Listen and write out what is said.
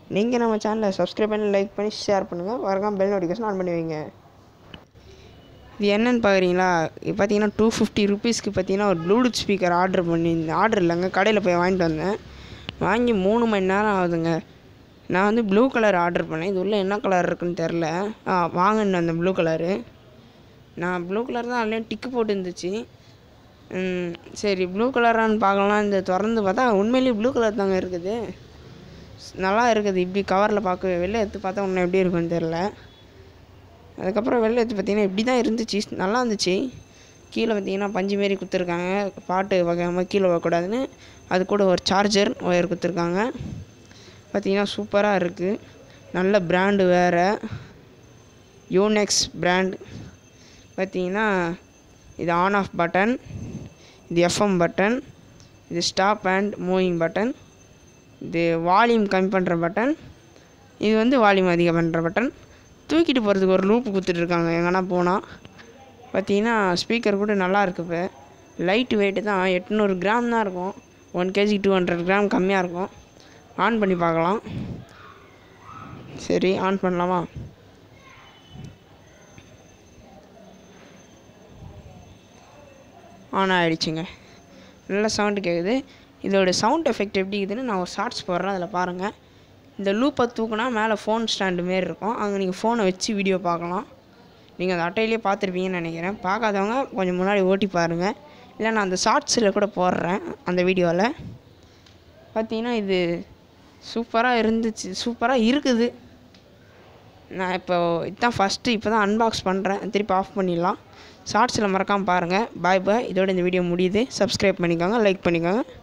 நீங்கள் நம்ம சேனலை சப்ஸ்கிரைப் பண்ணி லைக் பண்ணி ஷேர் பண்ணுங்கள் மறக்காம பெல் நோட்டிஃபிகேஷன் ஆன் பண்ணி வைங்க இது என்னன்னு பார்க்குறீங்களா இது பார்த்தீங்கன்னா டூ ஃபிஃப்டி ருபீஸ்க்கு பார்த்தீங்கன்னா ஒரு ப்ளூடூத் ஸ்பீக்கர் ஆர்டர் பண்ணியிருந்தேன் ஆர்டர் இல்லைங்க கடையில் போய் வாங்கிட்டு வந்தேன் வாங்கி மூணு மணி நேரம் ஆகுதுங்க நான் வந்து ப்ளூ கலர் ஆர்டர் பண்ணேன் இது உள்ள என்ன கலர் இருக்குன்னு தெரில ஆ வாங்கினேன் அந்த ப்ளூ கலரு நான் ப்ளூ கலர் தான் அதுலேயும் டிக்கு போட்டு இருந்துச்சு ம், சரி ப்ளூ கலரான்னு பார்க்கலாம் இந்த திறந்து பார்த்தா உண்மையிலேயே ப்ளூ கலர் தாங்க இருக்குது நல்லா இருக்குது இப்படி கவரில் பார்க்க வெளில எடுத்து பார்த்தா இன்னும் எப்படி இருக்குன்னு தெரில அதுக்கப்புறம் வெளில எடுத்து பார்த்தீங்கன்னா இப்படி தான் இருந்துச்சு நல்லா இருந்துச்சு கீழே பார்த்தீங்கன்னா பஞ்சு மாரி கொடுத்துருக்காங்க பாட்டு வைக்காம கீழே வைக்கக்கூடாதுன்னு அது கூட ஒரு சார்ஜர் ஒயர் கொடுத்துருக்காங்க பார்த்தீங்கன்னா சூப்பராக இருக்குது நல்ல பிராண்டு வேறு யூனெக்ஸ் பிராண்ட் பார்த்தீங்கன்னா இது ஆன் ஆஃப் பட்டன் இது எஃப்எம் பட்டன் இது ஸ்டாப் அண்ட் மூவிங் பட்டன் இது வால்யூம் கம்மி பண்ணுற பட்டன் இது வந்து வால்யூம் அதிகம் பண்ணுற பட்டன் தூக்கிட்டு போகிறதுக்கு ஒரு லூப் கொடுத்துட்ருக்காங்க எங்கன்னா போனால் பார்த்தீங்கன்னா ஸ்பீக்கர் கூட நல்லா இருக்கு இப்போ லைட் வெயிட்டு தான் எட்நூறு கிராம் தான் இருக்கும் one KG two hundred gram கம்மியாக இருக்கும் ஆன் பண்ணி பார்க்கலாம் சரி ஆன் பண்ணலாமா ஆன் ஆகிடுச்சுங்க நல்ல சவுண்டு கேட்குது இதோட சவுண்ட் எஃபெக்ட் எப்படி இருக்குதுன்னு நான் ஒரு ஷார்ட்ஸ் போடுறேன் அதில் பாருங்கள் இந்த லூப்பை தூக்குனா மேலே ஃபோன் ஸ்டாண்டு மாரி இருக்கும் அங்கே நீங்கள் ஃபோனை வச்சு வீடியோ பார்க்கலாம் நீங்கள் அந்த அட்டையிலேயே பார்த்துருப்பீங்கன்னு நினைக்கிறேன் பார்க்காதவங்க கொஞ்சம் முன்னாடி ஓட்டி பாருங்கள் இல்லை நான் அந்த ஷார்ட்ஸில் கூட போடுறேன் அந்த வீடியோவில் பார்த்தீங்கன்னா இது சூப்பராக இருந்துச்சு சூப்பராக இருக்குது நான் இப்போ இதுதான் ஃபஸ்ட்டு இப்போ தான் அன்பாக்ஸ் பண்ணுறேன் திருப்பி ஆஃப் பண்ணிடலாம் ஷார்ட்ஸில் மறக்காமல் பாருங்கள் பாய் பாய் இதோட இந்த வீடியோ முடியுது சப்ஸ்கிரைப் பண்ணிக்கோங்க லைக் பண்ணிக்கோங்க